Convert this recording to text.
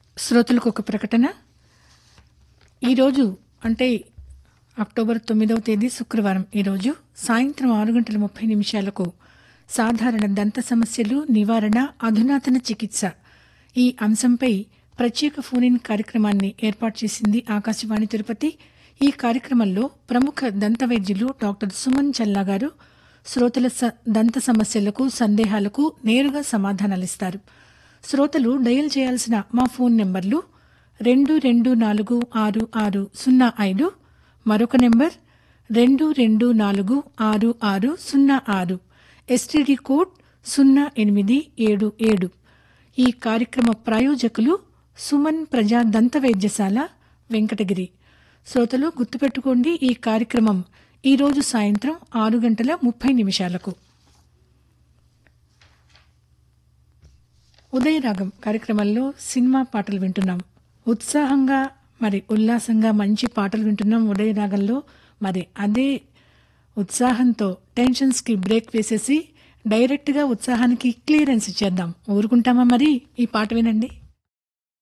శ్రోతలకు ఒక ప్రకటన ఈరోజు అంటే అక్టోబర్ తొమ్మిదవ తేదీ శుక్రవారం ఈరోజు సాయంత్రం ఆరు గంటల ముప్పై నిమిషాలకు సాధారణ దంత సమస్యలు నివారణ అధునాతన చికిత్స ఈ అంశంపై ప్రత్యేక ఫోన్ ఇన్ కార్యక్రమాన్ని ఏర్పాటు చేసింది ఆకాశవాణి తిరుపతి ఈ కార్యక్రమంలో ప్రముఖ దంత వైద్యులు డాక్టర్ సుమన్ చల్లా గారు శ్రోతల స- దంత సమస్యలకు సందేహాలకు నేరుగా సమాధానాలిస్తారు శ్రోతలు డయల్ చేయాల్సిన మా ఫోన్ నెంబర్లు రెండు రెండు నాలుగు ఆరు ఆరు సున్నా ఐదు మరొక నెంబర్ రెండు రెండు నాలుగు ఆరు ఆరు సున్నా ఆరు ఎస్టీడీ కోడ్ సున్నా ఎనిమిది ఏడు ఏడు ఈ కార్యక్రమ ప్రాయోజకులు సుమన్ ప్రజా దంత వైద్యశాల వెంకటగిరి శ్రోతలు గుర్తుపెట్టుకోండి ఈ కార్యక్రమం ఈరోజు సాయంత్రం ఆరు గంటల ముప్పై నిమిషాలకు ఉదయరాగం కార్యక్రమంలో సినిమా పాటలు వింటున్నాం ఉత్సాహంగా మరి ఉల్లాసంగా మంచి పాటలు వింటున్నాం ఉదయరాగంలో మరి అదే ఉత్సాహంతో టెన్షన్స్కి బ్రేక్ వేసేసి డైరెక్ట్గా ఉత్సాహానికి క్లియరెన్స్ ఇచ్చేద్దాం ఊరుకుంటామా మరి ఈ పాట వినండి